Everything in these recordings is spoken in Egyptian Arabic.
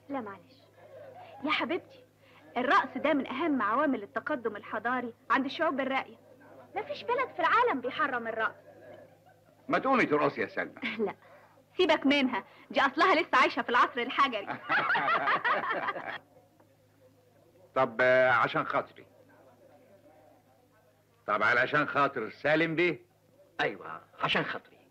لا معلش يا حبيبتي الرقص ده من اهم عوامل التقدم الحضاري عند الشعوب الراقيه مفيش بلد في العالم بيحرم الرقص ما تقومي ترقصي يا سلمى لا سيبك منها دي اصلها لسه عايشه في العصر الحجري طب آه، عشان خاطري طب علشان خاطر سالم بيه ايوه عشان خاطري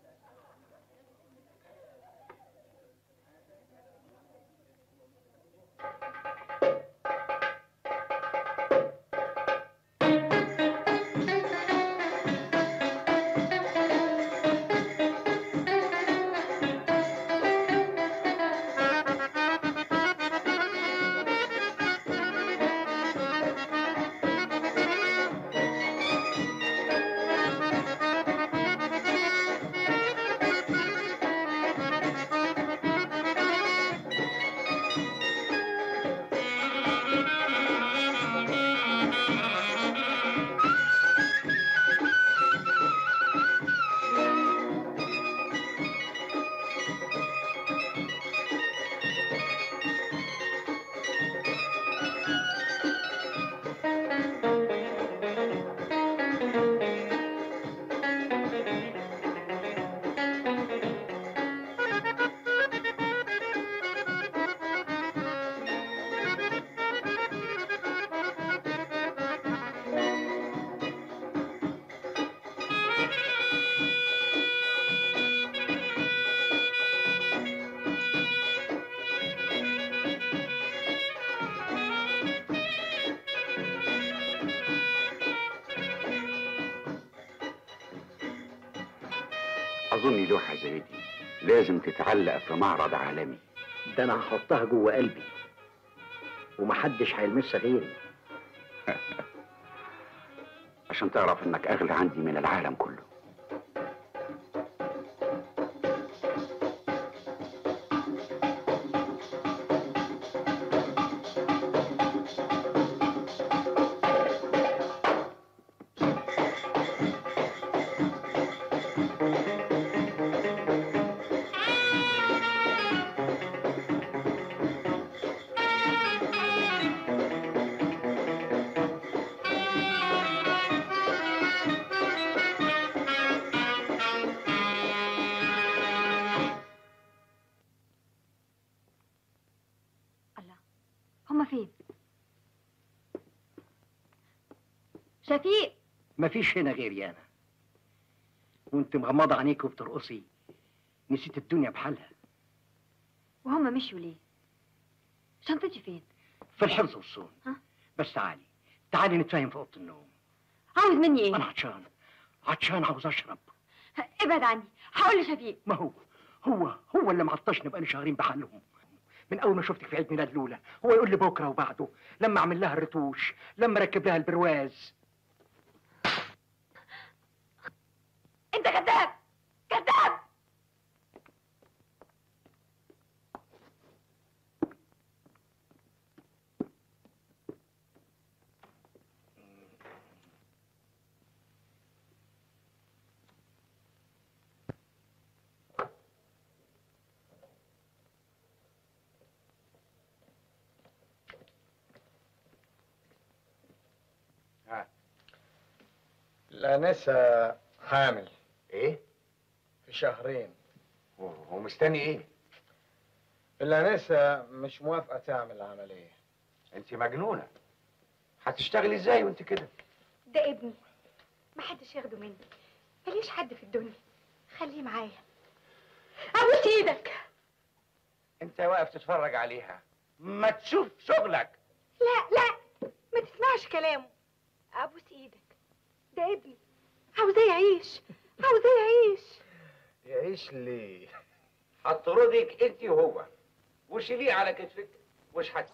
اظن لوحه زي دي لازم تتعلق في معرض عالمي ده انا هحطها جوه قلبي ومحدش هيلمسها غيري عشان تعرف انك اغلى عندي من العالم كله هما فين شفيق مفيش هنا غيري انا وانت مغمضه عينيك وبترقصي نسيت الدنيا بحالها وهما مشوا ليه شنطتي فين في الحفظ والصون ها؟ بس تعالي تعالي نتفاهم في اوضه النوم عاوز مني ايه انا عطشان عطشان عاوز اشرب ابعد عني هقول لشفيق ما هو هو هو اللي معطشني بقالي شهرين بحالهم من اول ما شفتك في عيد ميلاد لولا هو يقول لي بكره وبعده لما اعمل لها الرتوش لما اركب لها البرواز انت كذاب كذاب الأنسة حامل ايه في شهرين هو مستني ايه الأنسة مش موافقة تعمل عملية انت مجنونه هتشتغلي ازاي وانت كده ده ابني محدش ياخده مني ماليش حد في الدنيا خليه معايا ابوس ايدك انت واقف تتفرج عليها ما تشوف شغلك لا لا ما تسمعش كلامه ابوس ايدك ده ابني عاوزاه يعيش عاوزاه يعيش يعيش ليه هتطردك انت وهو وشيليه على كتفك وش حت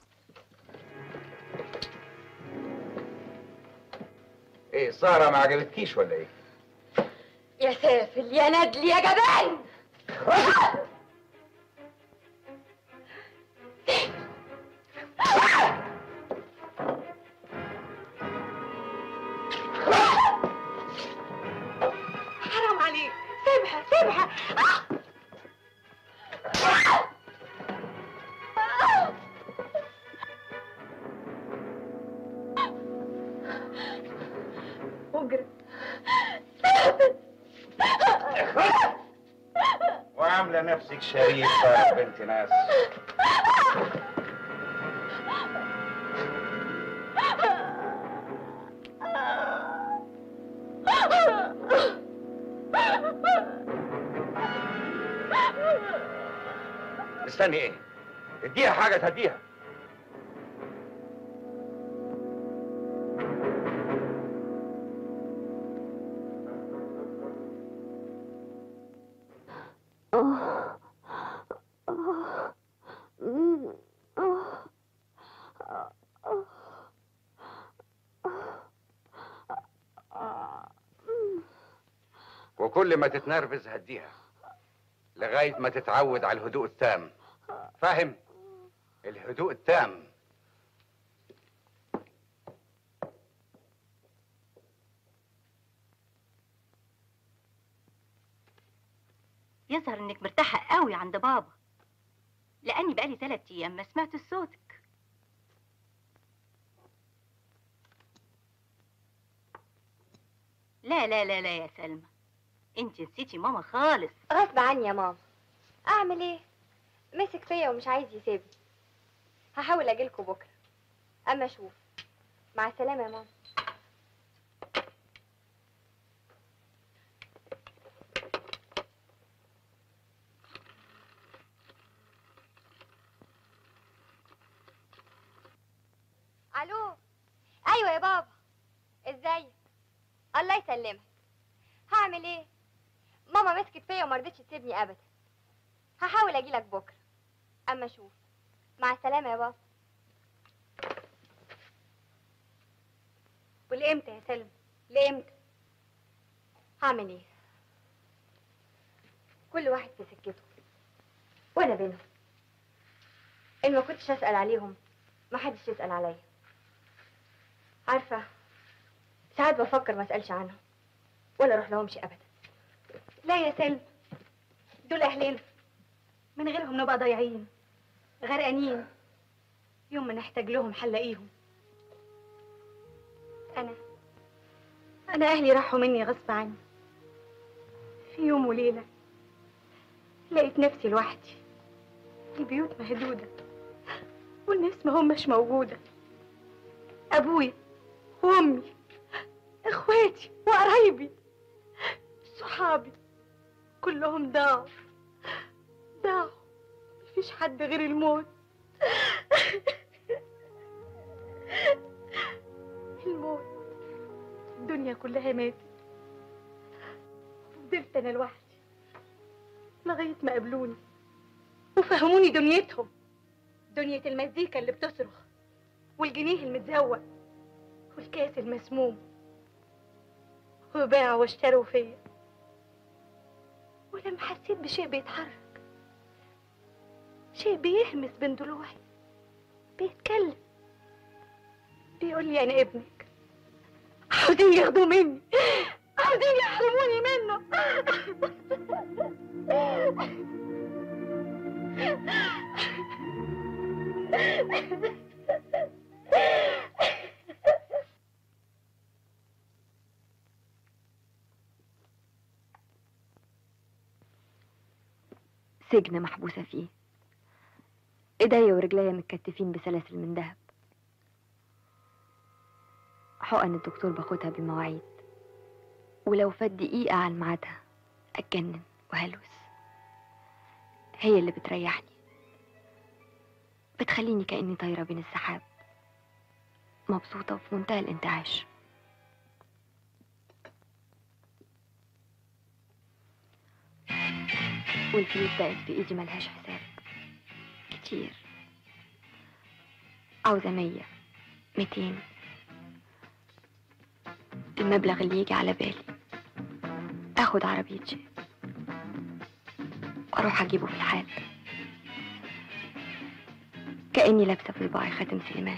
ايه سارة ما عجبتكيش ولا ايه؟ يا سافل يا ندل يا جبان حرام عليك سيبها سيبها وعامله نفسك شريفه يا بنت ناس مستني ايه اديها حاجه تهديها وكل ما تتنرفز هديها لغاية ما تتعود على الهدوء التام فاهم؟ الهدوء التام يظهر انك مرتاحة قوي عند بابا لاني بقالي ثلاث ايام ما سمعت صوتك لا لا لا لا يا سلمى انت نسيتي ماما خالص غصب عني يا ماما اعمل ايه مسك فيا ومش عايز يسيبني هحاول اجيلكوا بكره اما اشوف مع السلامه يا ماما الو ايوه يا بابا ازاي الله يسلمك هعمل ايه ماما مسكت فيا وما رضتش تسيبني ابدا هحاول اجيلك بكره اما اشوف مع السلامه يا بابا ولامتى يا سلمى لامتى هعمل ايه كل واحد في سكته وانا بينهم ان ما كنتش اسال عليهم ما حدش يسال عليا عارفه ساعات بفكر ما اسالش عنهم ولا اروح لهمش ابدا لا يا سلمى دول اهلنا من غيرهم نبقى ضايعين غرقانين يوم ما نحتاج لهم حنلاقيهم انا انا اهلي راحوا مني غصب عني في يوم وليله لقيت نفسي لوحدي البيوت مهدوده والناس ما همش موجوده ابويا وامي اخواتي وقرايبي صحابي كلهم ضاعوا ضاعوا مفيش حد غير الموت الموت الدنيا كلها ماتت فضلت انا لوحدي لغايه ما قابلوني وفهموني دنيتهم دنيا المزيكا اللي بتصرخ والجنيه المتزوق والكاس المسموم وباعوا واشتروا فيا ولما حسيت بشيء بيتحرك شيء بيهمس بين ضلوعي بيتكلم بيقول لي انا ابنك عاوزين ياخدوه مني عاوزين يحرموني منه سجن محبوسة فيه ايديا ورجليا متكتفين بسلاسل من ذهب حقن الدكتور باخدها بالمواعيد ولو فات دقيقة عن ميعادها أتجنن وهلوس هي اللي بتريحني بتخليني كأني طايرة بين السحاب مبسوطة وفي منتهى الانتعاش والفلوس بقت في ايدي ملهاش حساب كتير عاوزة مية ميتين المبلغ اللي يجي على بالي اخد عربية جيب واروح اجيبه في الحال كأني لابسة في صباعي خاتم سليمان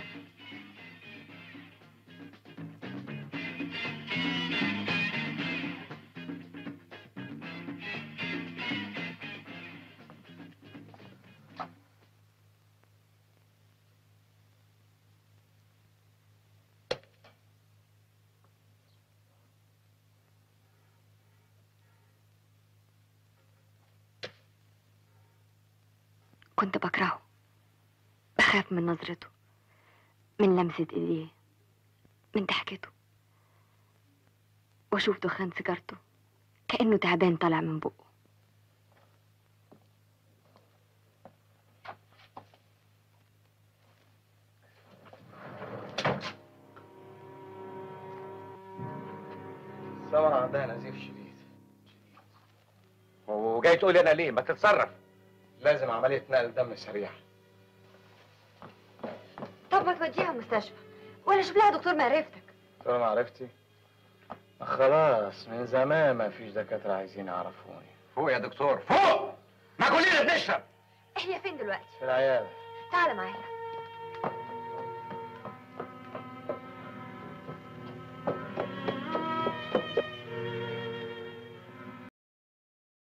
كنت بكرهه بخاف من نظرته من لمسة ايديه من ضحكته واشوف دخان سيجارته كأنه تعبان طالع من بقه الثمرة عندها نزيف شديد وجاي تقول انا ليه ما تتصرف لازم عملية نقل دم سريعة طب ما توديها المستشفى ولا شوف لها دكتور معرفتك طول ما عرفتي خلاص من زمان ما فيش دكاترة عايزين يعرفوني فوق يا دكتور فوق ما كلنا بنشرب هي فين دلوقتي في العيادة تعال معايا